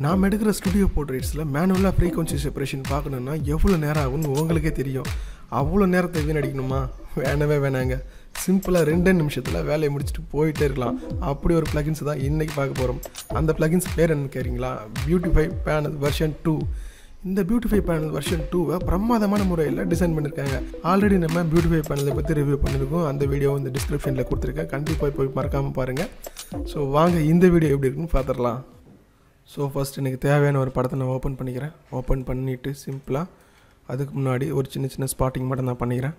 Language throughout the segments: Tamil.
நாம் எடுக்கிற ஸ்டுடியோ போர்ட்ரேட்ஸில் மேனுவலாக ஃப்ரீக்வன்சி செப்பரேஷன் பார்க்கணுன்னா எவ்வளோ நேரம் ஆகும்னு உங்களுக்கே தெரியும் அவ்வளோ நேரத்தை வீணடிக்கணுமா வேணவே வேணாங்க சிம்பிளாக ரெண்டே நிமிஷத்தில் வேலையை முடிச்சுட்டு போயிட்டே இருக்கலாம் அப்படி ஒரு ப்ளகின்ஸ் தான் இன்றைக்கி பார்க்க போகிறோம் அந்த ப்ளகின்ஸ் பேர் என்னன்னு கேட்குறீங்களா பியூட்டிஃபை பேனல் வெர்ஷன் டூ இந்த பியூட்டிஃபை பேனல் வெர்ஷன் டூவை பிரமாதமான முறையில் டிசைன் பண்ணியிருக்காங்க ஆல்ரெடி நம்ம பியூட்டிஃபை பேனலை பற்றி ரிவ்யூ பண்ணியிருக்கோம் அந்த வீடியோ இந்த டிஸ்கிரிப்ஷனில் கொடுத்துருக்கேன் கண்டிப்பாக போய் மறக்காமல் பாருங்கள் ஸோ வாங்க இந்த வீடியோ எப்படி இருக்குன்னு பார்த்துடலாம் ஸோ ஃபஸ்ட் எனக்கு தேவையான ஒரு படத்தை நான் ஓப்பன் பண்ணிக்கிறேன் ஓப்பன் பண்ணிவிட்டு சிம்பிளாக அதுக்கு முன்னாடி ஒரு சின்ன சின்ன ஸ்பாட்டிங் மட்டும் நான் பண்ணிக்கிறேன்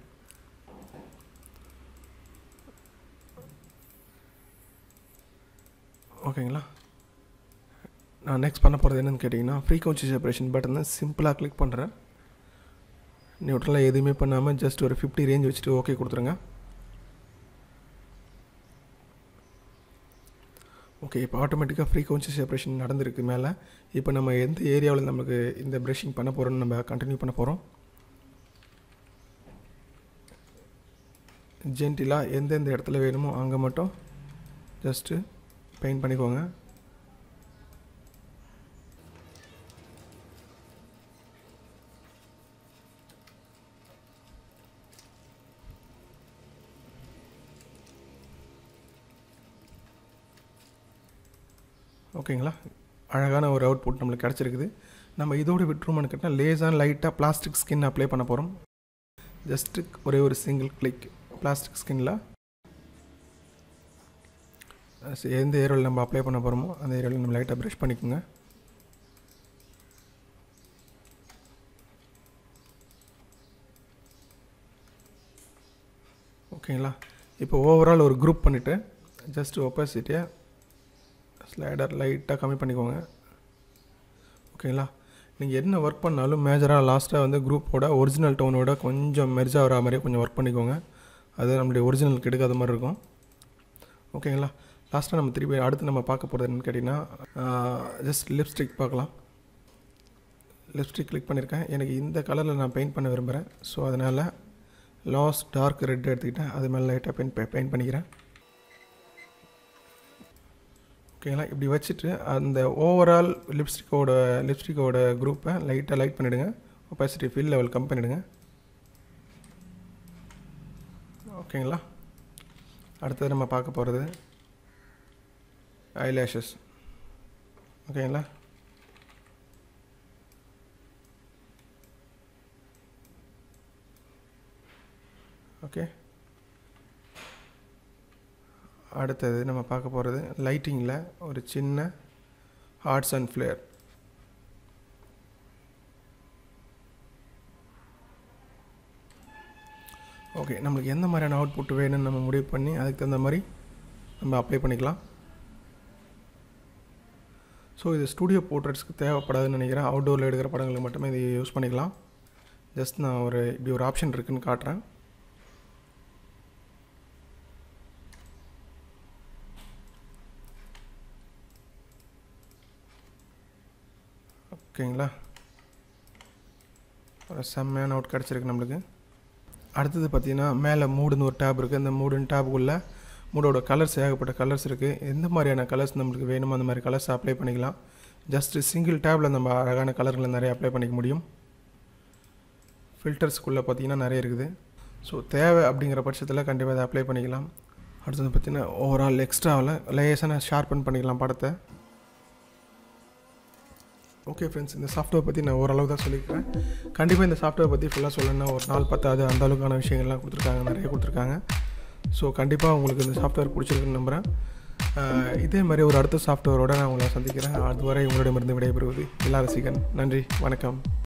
ஓகேங்களா நான் நெக்ஸ்ட் பண்ண போகிறது என்னென்னு கேட்டிங்கன்னா ஃப்ரீக்வன்சி செப்பரேஷன் பட்டனை சிம்பிளாக கிளிக் பண்ணுறேன் நியூட்ரலாக எதுவுமே பண்ணாமல் ஜஸ்ட் ஒரு ஃபிஃப்டி ரேஞ்ச் வச்சுட்டு ஓகே கொடுத்துருங்க ஓகே இப்போ ஆட்டோமேட்டிக்காக ஃப்ரீக்வன்சி செப்பரேஷன் நடந்திருக்கு மேலே இப்போ நம்ம எந்த ஏரியாவில் நமக்கு இந்த ப்ரஷிங் பண்ண போகிறோம்னு நம்ம கண்டினியூ பண்ண போகிறோம் ஜென்டிலாக எந்தெந்த இடத்துல வேணுமோ அங்கே மட்டும் ஜஸ்ட்டு பெயிண்ட் பண்ணிக்கோங்க ஓகேங்களா அழகான ஒரு அவுட்புட் நம்மளுக்கு கிடச்சிருக்குது நம்ம இதோடு விட்டுருமான்னு கேட்டால் லேசாக லைட்டாக பிளாஸ்டிக் ஸ்கின் அப்ளை பண்ண போகிறோம் ஜஸ்ட்டு ஒரே ஒரு சிங்கிள் கிளிக் பிளாஸ்டிக் ஸ்கின்னில் எந்த ஏரியாவில் நம்ம அப்ளை பண்ண போகிறோமோ அந்த ஏரியாவில் நம்ம லைட்டாக ப்ரஷ் பண்ணிக்கோங்க ஓகேங்களா இப்போ ஓவரால் ஒரு குரூப் பண்ணிவிட்டு ஜஸ்ட் ஒப்பாசிட்டியை ஸ்லைடர் லைட்டாக கம்மி பண்ணிக்கோங்க ஓகேங்களா நீங்கள் என்ன ஒர்க் பண்ணாலும் மேஜராக லாஸ்ட்டாக வந்து குரூப்போட ஒரிஜினல் டோனோட கொஞ்சம் மெர்ஜ் ஆகிற மாதிரி கொஞ்சம் ஒர்க் பண்ணிக்கோங்க அது நம்மளுடைய ஒரிஜினல் கெடுக்காத மாதிரி இருக்கும் ஓகேங்களா லாஸ்ட்டாக நம்ம திருப்பி அடுத்து நம்ம பார்க்க போகிறது என்னன்னு கேட்டிங்கன்னா ஜஸ்ட் லிப்ஸ்டிக் பார்க்கலாம் லிப்ஸ்டிக் கிளிக் பண்ணியிருக்கேன் எனக்கு இந்த கலரில் நான் பெயிண்ட் பண்ண விரும்புகிறேன் ஸோ அதனால் லாஸ்ட் டார்க் ரெட் எடுத்துக்கிட்டேன் அது மேலே லைட்டாக பெயிண்ட் பெயிண்ட் பண்ணிக்கிறேன் ஓகேங்களா இப்படி வச்சுட்டு அந்த ஓவரால் லிப்ஸ்டிக்கோட லிப்ஸ்டிக்கோட குரூப்பை லைட்டாக லைட் பண்ணிவிடுங்க ஒப்பாசிட்டி ஃபில் லெவல் கம் பண்ணிவிடுங்க ஓகேங்களா அடுத்தது நம்ம பார்க்க போகிறது ஐலேஷஸ் ஓகேங்களா ஓகே அடுத்தது நம்ம பார்க்க போகிறது லைட்டிங்கில் ஒரு சின்ன ஹார்ட்ஸ் அண்ட் ஃப்ளேர் ஓகே நம்மளுக்கு எந்த மாதிரியான அவுட்புட் வேணும்னு நம்ம முடிவு பண்ணி அதுக்கு தகுந்த மாதிரி நம்ம அப்ளை பண்ணிக்கலாம் ஸோ இது ஸ்டூடியோ போர்ட்ரேட்ஸ்க்கு தேவைப்படாதுன்னு நினைக்கிறேன் அவுட்டோரில் எடுக்கிற படங்களுக்கு மட்டுமே இதை யூஸ் பண்ணிக்கலாம் ஜஸ்ட் நான் ஒரு இப்படி ஒரு ஆப்ஷன் இருக்குதுன்னு காட்டுறேன் ஓகேங்களா ஒரு செம்மையான அவுட் கிடச்சிருக்கு நம்மளுக்கு அடுத்தது பார்த்திங்கன்னா மேலே மூடுன்னு ஒரு டேப் இருக்குது அந்த மூடுன்னு டேப்புக்குள்ளே மூடோட கலர்ஸ் ஏகப்பட்ட கலர்ஸ் இருக்குது எந்த மாதிரியான கலர்ஸ் நம்மளுக்கு வேணுமோ அந்த மாதிரி கலர்ஸ் அப்ளை பண்ணிக்கலாம் ஜஸ்ட்டு சிங்கிள் டேப்பில் நம்ம அழகான கலர்களை நிறைய அப்ளை பண்ணிக்க முடியும் ஃபில்டர்ஸ்குள்ளே பார்த்திங்கன்னா நிறைய இருக்குது ஸோ தேவை அப்படிங்கிற பட்சத்தில் கண்டிப்பாக அதை அப்ளை பண்ணிக்கலாம் அடுத்தது பார்த்திங்கன்னா ஓவரால் எக்ஸ்ட்ராவில் லேசான ஷார்பன் பண்ணிக்கலாம் படத்தை ஓகே ஃப்ரெண்ட்ஸ் இந்த சாஃப்ட்வேர் பற்றி நான் ஓரளவு தான் சொல்லியிருக்கிறேன் கண்டிப்பாக இந்த சாஃப்ட்வேர் பற்றி ஃபுல்லாக சொல்லணும்னா ஒரு நாள் பத்தாது அந்த அளவுக்கான விஷயங்கள்லாம் கொடுத்துருக்காங்க நிறைய கொடுத்துருக்காங்க ஸோ கண்டிப்பாக உங்களுக்கு இந்த சாஃப்ட்வேர் பிடிச்சிருக்குன்னு நம்புகிறேன் இதே மாதிரி ஒரு அடுத்த சாஃப்ட்வேரோடு நான் உங்களை சந்திக்கிறேன் அதுவரை உங்களிடமிருந்து விடைபெறுவது எல்லா ரசிகன் நன்றி வணக்கம்